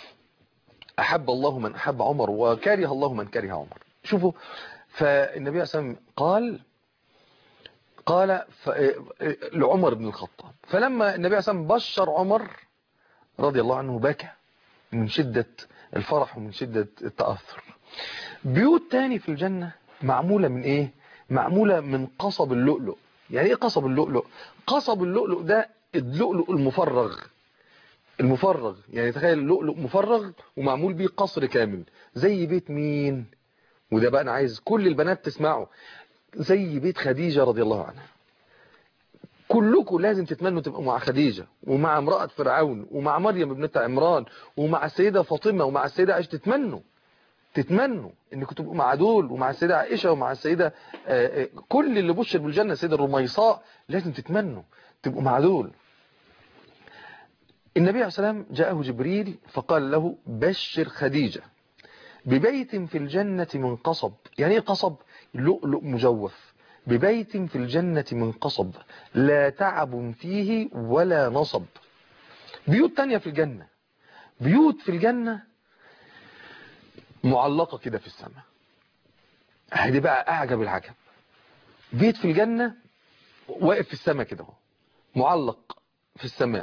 احب الله من احب عمر وكره الله من كره عمر شوفوا فالنبي عليه الصلاة والسلام قال قال ف... لعمر بن الخطاب فلما النبي عليه الصلاة والسلام بشر عمر رضي الله عنه بكى من شدة الفرح ومن شدة التأثر بيوت تاني في الجنة معمولة من ايه معمولة من قصب اللؤلؤ يعني ايه قصب اللؤلؤ قصب اللؤلؤ ده اللؤلؤ المفرغ المفرغ يعني تخيل اللؤلؤ مفرغ ومعمول بيه قصر كامل زي بيت مين وده بقى انا عايز كل البنات تسمعه زي بيت خديجة رضي الله عنها كلكم لازم تتمنوا تبقوا مع خديجة ومع امرأة فرعون ومع مريم ابنة عمران ومع السيدة فاطمة ومع السيدة عائشة تتمنوا تتمنوا انكم تبقوا مع دول ومع السيدة عائشة ومع السيدة آه، آه، كل اللي بشر بالجنة السيدة الرميصاء لازم تتمنوا تبقوا مع دول النبي عليه السلام جاءه جبريل فقال له بشر خديجة ببيت في الجنة من قصب يعني ايه قصب لؤلؤ مجوف ببيت في الجنة من قصب لا تعب فيه ولا نصب بيوت تانية في الجنة بيوت في الجنة معلقة كده في السماء هذه بقى أعجب العجب بيت في الجنة واقف في السماء كده اهو معلق في السماء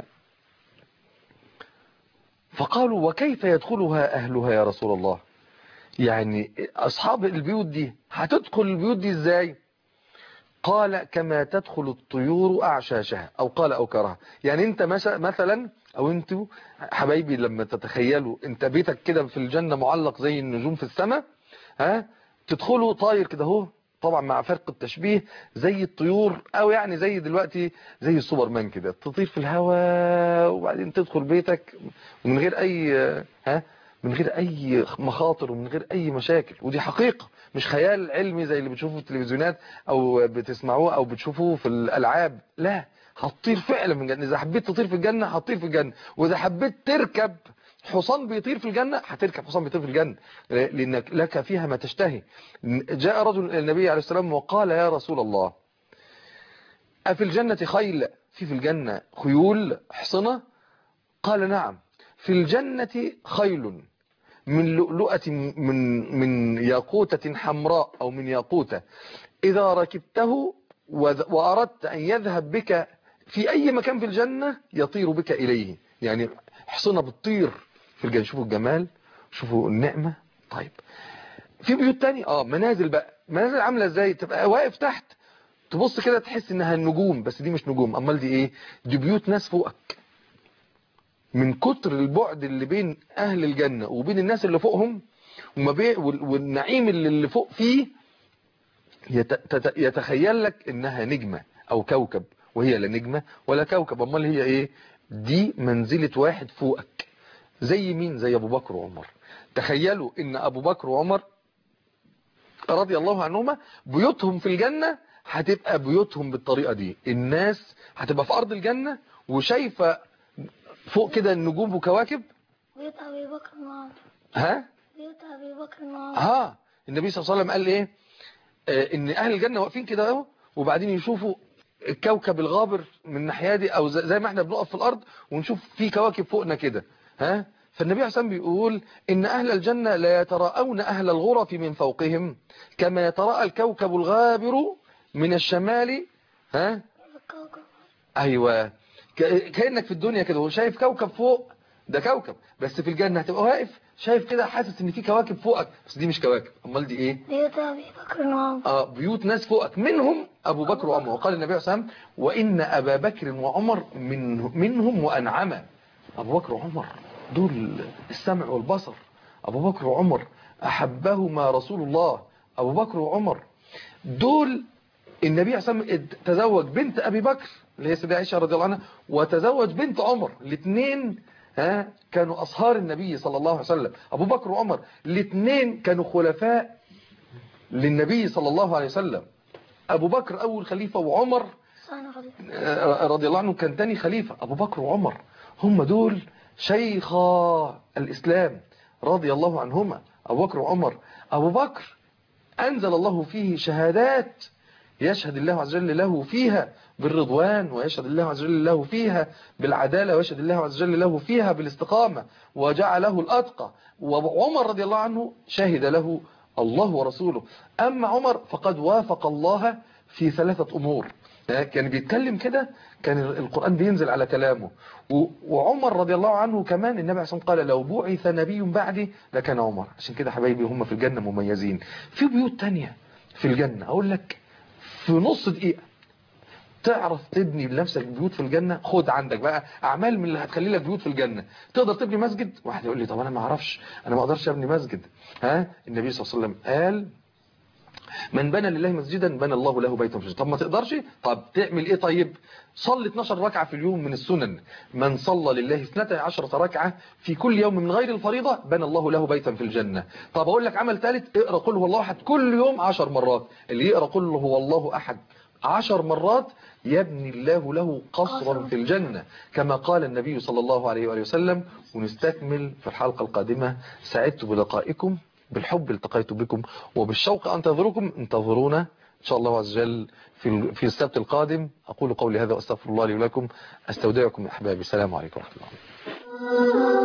فقالوا وكيف يدخلها أهلها يا رسول الله يعني أصحاب البيوت دي هتدخل البيوت دي إزاي قال كما تدخل الطيور أعشاشها أو قال أو كرها يعني أنت مس- مثلا أو أنتوا حبايبي لما تتخيلوا أنت بيتك كده في الجنة معلق زي النجوم في السماء ها تدخلوا طاير كده اهو طبعا مع فرق التشبيه زي الطيور او يعني زي دلوقتي زي السوبر مان كده تطير في الهواء وبعدين تدخل بيتك ومن غير اي ها من غير اي مخاطر ومن غير اي مشاكل ودي حقيقة مش خيال علمي زي اللي بتشوفه في التلفزيونات او بتسمعوه او بتشوفوه في الالعاب لا هتطير فعلا من الجنة اذا حبيت تطير في الجنة هتطير في الجنة واذا حبيت تركب حصان بيطير في الجنة هتركب حصان بيطير في الجنة لأنك لك فيها ما تشتهي جاء رجل إلى النبي عليه السلام وقال يا رسول الله أفي الجنة خيل في في الجنة خيول حصنة قال نعم في الجنة خيل من لؤلؤة من من ياقوتة حمراء أو من ياقوتة إذا ركبته وذ- وأردت أن يذهب بك في أي مكان في الجنة يطير بك إليه يعني حصنة بتطير في الجنة شوفوا الجمال شوفوا النعمة طيب في بيوت تانية اه منازل بقى منازل عاملة ازاي تبقى واقف تحت تبص كده تحس انها النجوم بس دي مش نجوم امال دي ايه دي بيوت ناس فوقك من كتر البعد اللي بين اهل الجنة وبين الناس اللي فوقهم وما بين وال- والنعيم اللي اللي فوق فيه يت- تت- يتخيل لك انها نجمة او كوكب وهي لا نجمة ولا كوكب امال هي ايه دي منزلة واحد فوقك زي مين زي ابو بكر وعمر تخيلوا ان ابو بكر وعمر رضي الله عنهما بيوتهم في الجنة هتبقى بيوتهم بالطريقة دي الناس هتبقى في ارض الجنة وشايفة فوق كده النجوم وكواكب بيت أبي بكر وعمر ها بيت أبي بكر وعمر ها النبي صلى الله عليه وسلم قال ايه آه ان اهل الجنة واقفين كده اهو وبعدين يشوفوا الكوكب الغابر من الناحيه دي او زي زي ما احنا بنقف في الارض ونشوف في كواكب فوقنا كده ها فالنبي عليه الصلاه والسلام بيقول ان اهل الجنه لا يتراءون اهل الغرف من فوقهم كما يتراءى الكوكب الغابر من الشمال ها الكوكب ايوه ك- كانك في الدنيا كده وشايف كوكب فوق ده كوكب بس في الجنه هتبقى واقف شايف كده حاسس ان في كواكب فوقك بس دي مش كواكب امال دي ايه بيت أبي بكر وعمر آه بيوت ناس فوقك منهم أبو بكر وعمر وقال النبي عليه الصلاة والسلام وإن أبا بكر وعمر من منهم وأنعم أبو بكر وعمر دول السمع والبصر أبو بكر وعمر أحبهما رسول الله أبو بكر وعمر دول النبي عليه الصلاة والسلام تزوج بنت أبي بكر اللي هي سيدة عائشة رضي الله عنها وتزوج بنت عمر الاثنين ها كانوا أصهار النبي صلى الله عليه وسلم أبو بكر وعمر الاثنين كانوا خلفاء للنبي صلى الله عليه وسلم أبو بكر أول خليفة وعمر سنة رضي آه، رضي الله عنه كان تاني خليفة أبو بكر وعمر هم دول شيخا الإسلام رضي الله عنهما أبو بكر وعمر أبو بكر أنزل الله فيه شهادات يشهد الله عز وجل له فيها بالرضوان ويشهد الله عز وجل له فيها بالعدالة ويشهد الله عز وجل له فيها بالاستقامة وجعله الأتقى وعمر رضي الله عنه شهد له الله ورسوله أما عمر فقد وافق الله في ثلاثة أمور كان بيتكلم كده كان القرآن بينزل على كلامه و- وعمر رضي الله عنه كمان النبي عليه الصلاة والسلام قال لو بعث نبي بعدي لكان عمر عشان كده حبايبي هم في الجنة مميزين في بيوت تانية في الجنة أقول لك في نص دقيقة تعرف تبني لنفسك بيوت في الجنة خد عندك بقى أعمال من اللي هتخلي لك بيوت في الجنة تقدر تبني مسجد واحد يقول لي طب أنا ما أعرفش أنا ما أقدرش أبني مسجد ها النبي صلى الله عليه وسلم قال من بنى لله مسجدا بنى الله له بيتا في الجنة طب ما تقدرش طب تعمل ايه طيب صلي 12 ركعة في اليوم من السنن من صلى لله 12 ركعة في كل يوم من غير الفريضة بنى الله له بيتا في الجنة طب اقول لك عمل ثالث اقرا قل هو الله احد كل يوم 10 مرات اللي يقرا قل هو الله احد عشر مرات يبني الله له قصرا في الجنة كما قال النبي صلى الله عليه وآله وسلم ونستكمل في الحلقة القادمة سعدت بلقائكم بالحب التقيت بكم وبالشوق أنتظركم انتظرونا إن شاء الله عز وجل في في السبت القادم أقول قولي هذا وأستغفر الله لي ولكم أستودعكم أحبابي السلام عليكم ورحمة الله